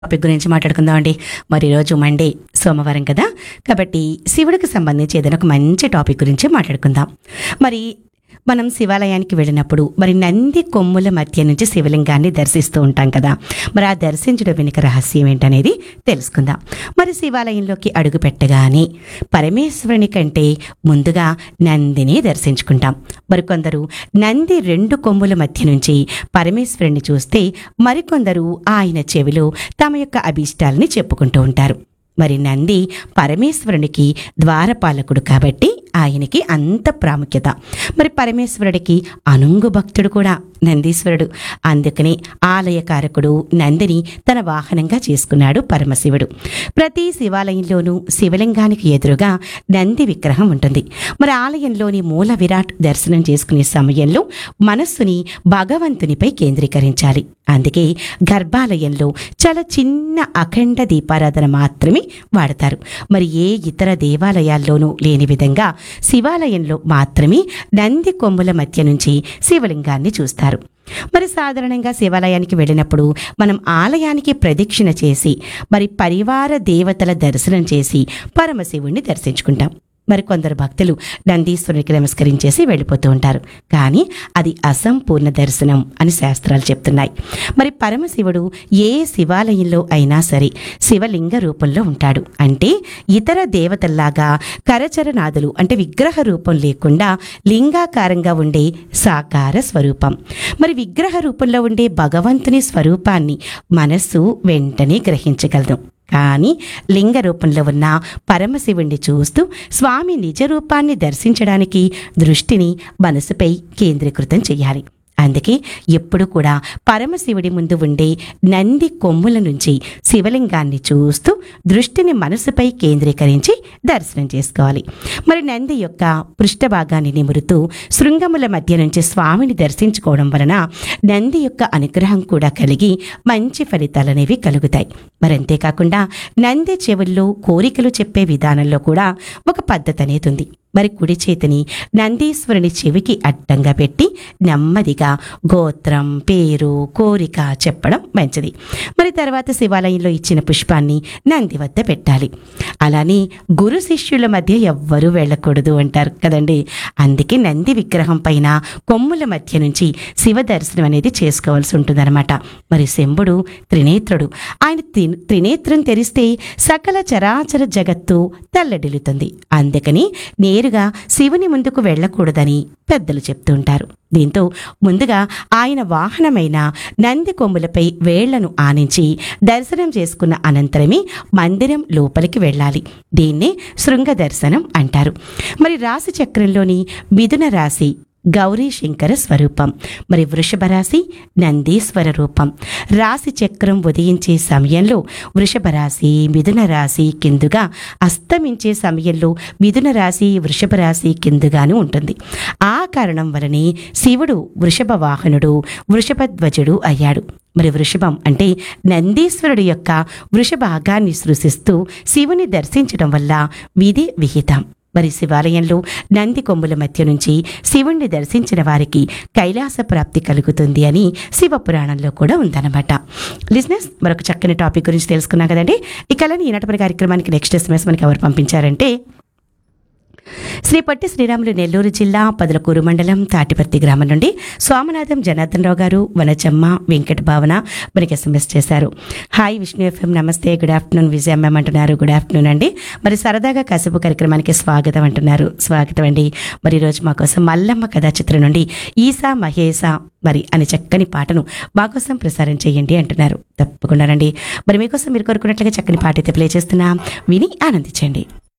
topic గురించి మాట్లాడుకుందాం అండి మరి ఈరోజు మండే సోమవారం కదా కాబట్టి శివుడికి సంబంధించి ఏదైనా ఒక మంచి టాపిక్ గురించి మాట్లాడుకుందాం మరి మనం శివాలయానికి వెళ్ళినప్పుడు మరి నంది కొమ్ముల మధ్య నుంచి శివలింగాన్ని దర్శిస్తూ ఉంటాం కదా మరి ఆ దర్శించడం వెనుక రహస్యం ఏంటనేది తెలుసుకుందాం మరి శివాలయంలోకి అడుగు పెట్టగానే పరమేశ్వరుని కంటే ముందుగా నందిని దర్శించుకుంటాం మరి కొందరు నంది రెండు కొమ్ముల మధ్య నుంచి పరమేశ్వరుని చూస్తే మరికొందరు ఆయన చెవిలో తమ యొక్క అభీష్టాలని చెప్పుకుంటూ ఉంటారు మరి నంది పరమేశ్వరునికి ద్వారపాలకుడు కాబట్టి ఆయనకి అంత ప్రాముఖ్యత మరి పరమేశ్వరుడికి అనుంగు భక్తుడు కూడా నందీశ్వరుడు అందుకనే ఆలయకారకుడు నందిని తన వాహనంగా చేసుకున్నాడు పరమశివుడు ప్రతి శివాలయంలోనూ శివలింగానికి ఎదురుగా నంది విగ్రహం ఉంటుంది మరి ఆలయంలోని మూల విరాట్ దర్శనం చేసుకునే సమయంలో మనస్సుని భగవంతునిపై కేంద్రీకరించాలి అందుకే గర్భాలయంలో చాలా చిన్న అఖండ దీపారాధన మాత్రమే వాడతారు మరి ఏ ఇతర దేవాలయాల్లోనూ లేని విధంగా శివాలయంలో మాత్రమే నంది కొమ్ముల మధ్య నుంచి శివలింగాన్ని చూస్తారు మరి సాధారణంగా శివాలయానికి వెళ్ళినప్పుడు మనం ఆలయానికి ప్రదక్షిణ చేసి మరి పరివార దేవతల దర్శనం చేసి పరమశివుణ్ణి దర్శించుకుంటాం మరి కొందరు భక్తులు నందీశ్వరునికి నమస్కరించేసి వెళ్ళిపోతూ ఉంటారు కానీ అది అసంపూర్ణ దర్శనం అని శాస్త్రాలు చెప్తున్నాయి మరి పరమశివుడు ఏ శివాలయంలో అయినా సరే శివలింగ రూపంలో ఉంటాడు అంటే ఇతర దేవతల్లాగా కరచరనాథులు అంటే విగ్రహ రూపం లేకుండా లింగాకారంగా ఉండే సాకార స్వరూపం మరి విగ్రహ రూపంలో ఉండే భగవంతుని స్వరూపాన్ని మనస్సు వెంటనే గ్రహించగలదు కానీ లింగ రూపంలో ఉన్న పరమశివుణ్ణి చూస్తూ స్వామి నిజ రూపాన్ని దర్శించడానికి దృష్టిని మనసుపై కేంద్రీకృతం చేయాలి అందుకే ఎప్పుడు కూడా పరమశివుడి ముందు ఉండే నంది కొమ్ముల నుంచి శివలింగాన్ని చూస్తూ దృష్టిని మనసుపై కేంద్రీకరించి దర్శనం చేసుకోవాలి మరి నంది యొక్క పృష్ఠభాగాన్ని నిమురుతూ శృంగముల మధ్య నుంచి స్వామిని దర్శించుకోవడం వలన నంది యొక్క అనుగ్రహం కూడా కలిగి మంచి ఫలితాలు అనేవి కలుగుతాయి మరి అంతేకాకుండా నంది చెవుల్లో కోరికలు చెప్పే విధానంలో కూడా ఒక పద్ధతి అనేది ఉంది మరి కుడి చేతిని నందీశ్వరుని చెవికి అడ్డంగా పెట్టి నెమ్మదిగా గోత్రం పేరు కోరిక చెప్పడం మంచిది మరి తర్వాత శివాలయంలో ఇచ్చిన పుష్పాన్ని నంది వద్ద పెట్టాలి అలానే గురు శిష్యుల మధ్య ఎవ్వరూ వెళ్ళకూడదు అంటారు కదండి అందుకే నంది విగ్రహం పైన కొమ్ముల మధ్య నుంచి శివ దర్శనం అనేది చేసుకోవాల్సి ఉంటుందన్నమాట మరి శంభుడు త్రినేత్రుడు ఆయన త్రి- త్రినేత్రం తెరిస్తే సకల చరాచర జగత్తు తల్లడిల్లుతుంది అందుకని నేరుగా శివుని ముందుకు వెళ్ళకూడదని పెద్దలు చెప్తుంటారు దీంతో ముందుగా ఆయన వాహనమైన నంది కొమ్ములపై వేళ్లను ఆనించి దర్శనం చేసుకున్న అనంతరమే మందిరం లోపలికి వెళ్ళాలి దీన్నే శృంగ దర్శనం అంటారు మరి రాశి చక్రంలోని మిథున రాశి గౌరీ శంకర స్వరూపం మరి వృషభ రాశి నందీశ్వర రూపం రాశి చక్రం ఉదయించే సమయంలో వృషభ రాశి మిథున రాశి కిందుగా అస్తమించే సమయంలో మిథున రాశి వృషభ రాశి కిందుగాను ఉంటుంది ఆ కారణం వలనే శివుడు వృషభ వాహనుడు వృషభ ధ్వజుడు అయ్యాడు మరి వృషభం అంటే నందీశ్వరుడు యొక్క వృషభాగాన్ని సృష్టిస్తూ శివుని దర్శించడం వల్ల విధి విహితం మరి శివాలయంలో నంది కొమ్ముల మధ్య నుంచి శివుణ్ణి దర్శించిన వారికి కైలాస ప్రాప్తి కలుగుతుంది అని శివపురాణంలో కూడా ఉందన్నమాట లిజినెస్ మరొక చక్కని టాపిక్ గురించి తెలుసుకున్నాం కదండి ఇక అలానే ఈనాటి మన కార్యక్రమానికి నెక్స్ట్ ఎస్ఎంఎస్ మనకి ఎవరు పంపించారంటే శ్రీ పొట్టి శ్రీరాములు నెల్లూరు జిల్లా పదలకూరు మండలం తాటిపర్తి గ్రామం నుండి సోమనాథం జనార్దన్ రావు గారు వనచమ్మ వెంకట భావన మనకి ఎస్ఎంఎస్ చేశారు హాయ్ విష్ణు ఎఫ్ఎం నమస్తే గుడ్ ఆఫ్టర్నూన్ విజయ మ్యామ్ అంటున్నారు గుడ్ ఆఫ్టర్నూన్ అండి మరి సరదాగా కసుపు కార్యక్రమానికి స్వాగతం అంటున్నారు స్వాగతం అండి మరి ఈరోజు మా కోసం మల్లమ్మ కథా చిత్రం నుండి ఈసా మహేస మరి అనే చక్కని పాటను మా కోసం ప్రసారం చేయండి అంటున్నారు తప్పకుండానండి మరి మీకోసం మీరు కోరుకున్నట్లుగా చక్కని పాట అయితే ప్లే చేస్తున్నాం విని ఆనందించండి